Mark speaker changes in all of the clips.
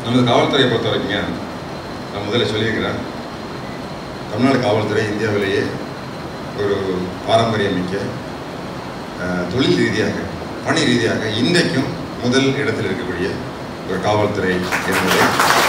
Speaker 1: நமது காவல்துறையை பொறுத்த வரைக்குங்க நான் முதல்ல சொல்லியிருக்கிறேன் தமிழ்நாடு காவல்துறை இந்தியாவிலேயே ஒரு பாரம்பரியம் மிக்க அஹ், தொழில் ரீதியாக பணி ரீதியாக இன்றைக்கும் முதல் இடத்தில் இருக்கக்கூடிய ஒரு காவல்துறை என்பதை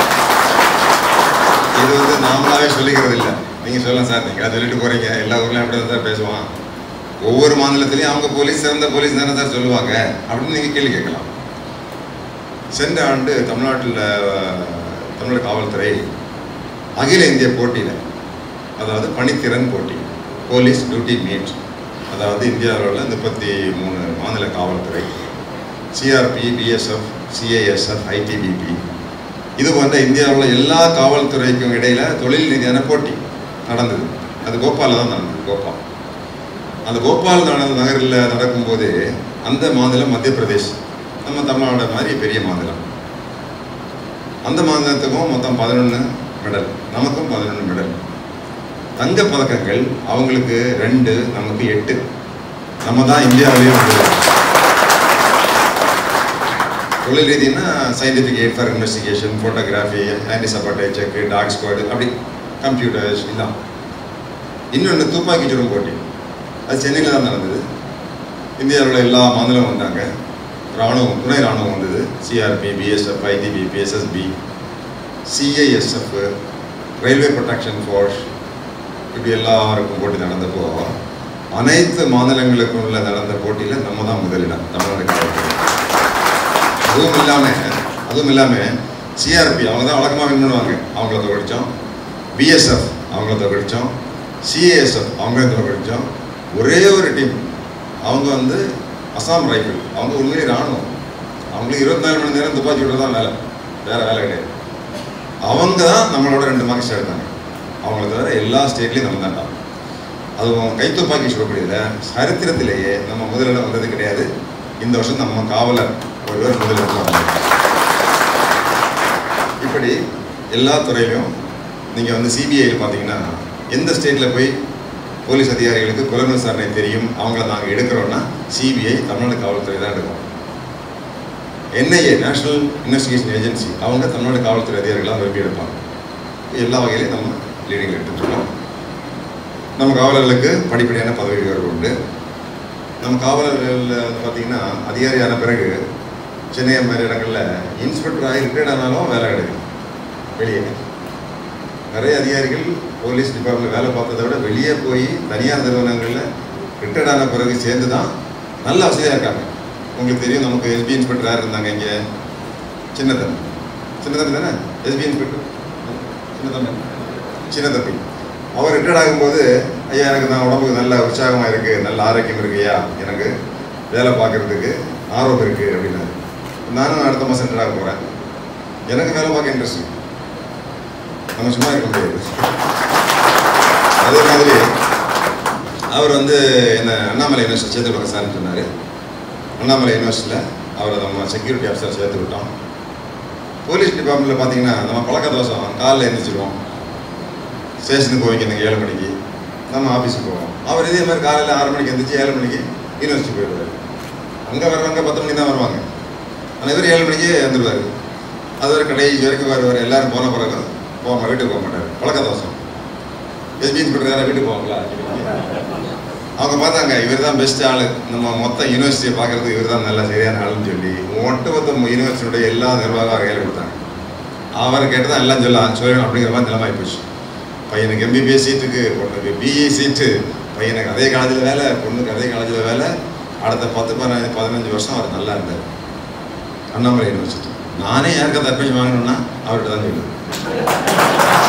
Speaker 1: இது வந்து நாமளாவே சொல்லிக்கிறது இல்லை நீங்கள் சொல்லலாம் சார் நீங்கள் சொல்லிட்டு போகிறீங்க எல்லா ஊர்லேயும் அப்படி தான் சார் பேசுவான் ஒவ்வொரு மாநிலத்திலையும் அவங்க போலீஸ் சிறந்த போலீஸ் தானே சார் சொல்லுவாங்க அப்படின்னு நீங்கள் கேள்வி கேட்கலாம் சென்ற ஆண்டு தமிழ்நாட்டில் அஹ், தமிழ்நாடு காவல்துறை அகில இந்திய போட்டியில் அதாவது பணித்திறன் போட்டி போலீஸ் டியூட்டி மீட் அதாவது இந்தியாவில் உள்ள முப்பத்தி மூணு மாநில காவல்துறை சிஆர்பி பிஎஸ்எஃப் சிஐஎஸ்எஃப் ஐடிபிபி இது போன்ற இந்தியாவில் உள்ள எல்லா காவல்துறைக்கும் இடையில தொழில் ரீதியான போட்டி நடந்தது அது கோபாலில் தான் நடந்தது கோபால் அந்த கோபால் நட நகரில் நடக்கும்போது அந்த மாநிலம் மத்திய பிரதேஷ் நம்ம தமிழ்நாடு மாதிரி பெரிய மாநிலம் அந்த மாநிலத்துக்கும் மொத்தம் பதினொன்று மெடல் நமக்கும் பதினொன்று மெடல் தங்க பதக்கங்கள் அவங்களுக்கு ரெண்டு நமக்கு எட்டு நம்ம தான் இந்தியாவிலேயே வந்து தொழில் ரீதினா scientific aid for investigation photography anti sabotage check dog squad அப்படி கம்ப்யூட்டர்ஸ் எல்லாம் இன்னொன்று துப்பாக்கி சுடும் போட்டி அது சென்னையில் தான் நடந்தது இந்தியாவில் உள்ள எல்லா மாநிலமும் வந்தாங்க ராணுவம் துணை ராணுவம் வந்தது CRP BSF ITBP BSSP CISF railway protection force இப்படி எல்லாருக்கும் போட்டி நடந்தப்போ அனைத்து மாநிலங்களுக்கும் உள்ள நடந்த போட்டியில் நம்ம தான் முதலிடம் தமிழ்நாடு காவல்துறை அதுவும் இல்லாமல் அதுவும் இல்லாமல் சிஆர்பி அவங்க தான் வழக்கமாக வின் பண்ணுவாங்க அவங்கள தோக்கடிச்சோம் பிஎஸ்எஃப் அவங்கள தோக்கடிச்சோம் சிஏஎஸ்எஃப் அவங்கள தோக்கடிச்சோம் ஒரே ஒரு டீம் அவங்க வந்து அசாம் ரைஃபிள் அவங்க உண்மையிலே ராணுவம் அவங்களுக்கு இருபத்தி நாலு மணி நேரம் துப்பாக்கி விட தான் வேலை வேற வேலை கிடையாது அவங்க தான் நம்மளோட ரெண்டு மார்க்ஸ் எடுத்தாங்க அவங்கள தவிர எல்லா ஸ்டேட்லேயும் நம்ம தான்டா அதுவும் கைத்துப்பாக்கி சுடக்கூடியதுல சரித்திரத்திலேயே நம்ம முதலிடம் வந்தது கிடையாது இந்த வருஷம் நம்ம காவலர் ஒருவர் முதலிடத்தில் வந்தார் இப்படி எல்லா துறையிலும் நீங்கள் வந்து சிபிஐயில் பார்த்தீங்கன்னா எந்த ஸ்டேட்டில் போய் போலீஸ் அதிகாரிகளுக்கு புலன் விசாரணை தெரியும் அவங்கள நாங்கள் எடுக்கிறோன்னா சிபிஐ தமிழ்நாடு காவல்துறை தான் எடுக்கிறோம் என்ஐஏ நேஷனல் இன்வெஸ்டிகேஷன் ஏஜென்சி அவங்க தமிழ்நாடு காவல்துறை அதிகாரிகளாக விரும்பி எடுப்பாங்க எல்லா வகையிலையும் நம்ம லீடிங் எடுத்துருக்கோம் நம்ம காவலர்களுக்கு படிப்படியான பதவி உயர்வு உண்டு நம்ம காவலர்கள் வந்து பார்த்தீங்கன்னா அதிகாரியான பிறகு சென்னை மாதிரி இடங்களில் இன்ஸ்பெக்டர் ஆகி ரிட்டையர்ட் ஆனாலும் வேலை கிடைக்கும் வெளியே நிறைய அதிகாரிகள் போலீஸ் டிபார்ட்மெண்ட் வேலை பார்த்ததை விட வெளியே போய் தனியார் நிறுவனங்களில் ரிட்டையர்ட் ஆன பிறகு சேர்ந்து தான் நல்ல வசதியாக இருக்காங்க உங்களுக்கு தெரியும் நமக்கு எஸ்பி இன்ஸ்பெக்டர் யார் இருந்தாங்க இங்கே சின்னத்தம்பி சின்னத்தம்பி தானே எஸ்பி இன்ஸ்பெக்டர் சின்னத்தம்பி சின்னத்தம்பி அவர் ரிட்டையர்ட் ஆகும்போது ஐயா எனக்கு நான் உடம்புக்கு நல்ல உற்சாகமாக இருக்குது நல்ல ஆரோக்கியம் இருக்குய்யா எனக்கு வேலை பார்க்குறதுக்கு ஆர்வம் இருக்குது அப்படின்னாரு நானும் அடுத்த மாதம் ரிட்டையர்ட் ஆக போகிறேன் எனக்கு வேலை பார்க்க இன்ட்ரெஸ்ட் நம்ம சும்மா இருக்க முடியாது அதே மாதிரி அவர் வந்து என்ன அண்ணாமலை யூனிவர்சிட்டி சேர்த்து விடுங்க சார்னு சொன்னார் அண்ணாமலை யூனிவர்சிட்டியில் அவரை நம்ம செக்யூரிட்டி ஆஃபீஸர் சேர்த்து விட்டோம் போலீஸ் டிபார்ட்மெண்ட்டில் பார்த்தீங்கன்னா நம்ம பழக்க தோசம் காலைல எழுந்திரிச்சிருவோம் ஸ்டேஷனுக்கு போய் வைக்கணுங்க ஏழு மணிக்கு நம்ம ஆஃபீஸுக்கு போவோம் அவர் இதே மாதிரி காலையில் ஆறு மணிக்கு எழுந்திரிச்சு ஏழு மணிக்கு யூனிவர்சிட்டி போயிடுவார் அங்கே வர்றவங்க பத்து மணிக்கு தான் வருவாங்க ஆனால் இவர் ஏழு மணிக்கு வந்துடுவார் அது வரை கடைசி வரைக்கும் வருவார் எல்லாரும் போன பிறகு போக வீட்டுக்கு போக மாட்டார் பழக்க தோசம் எஸ்பி இன்ஸ்பெக்டர் யாராவது வீட்டுக்கு போவாங்களா அவங்க பார்த்தாங்க இவர் தான் பெஸ்ட் ஆளு நம்ம மொத்த யூனிவர்சிட்டியை பார்க்கறதுக்கு இவர் தான் நல்ல சரியான ஆளுன்னு சொல்லி ஒட்டுமொத்த யூனிவர்சிட்டியுடைய எல்லா நிர்வாகம் கையில் கொடுத்தாங்க அவர் கேட்டு தான் எல்லாம் சொல்லலாம் சொல்லணும் அப்படிங்கிற மாதிரி நிலைமை போச்சு பையனுக்கு எம்பிபிஎஸ் சீட்டுக்கு பொண்ணுக்கு பிஇ சீட்டு பையனுக்கு அதே காலேஜில் வேலை பொண்ணுக்கு அதே காலேஜில் வேலை அடுத்த பத்து பதினஞ்சு பதினஞ்சு வருஷம் அவர் நல்லா இருந்தார் அண்ணாமலை யூனிவர்சிட்டி நானே யாருக்கு தற்பி வாங்கணும்னா அவர்கிட்ட தான் சொல்லுவேன்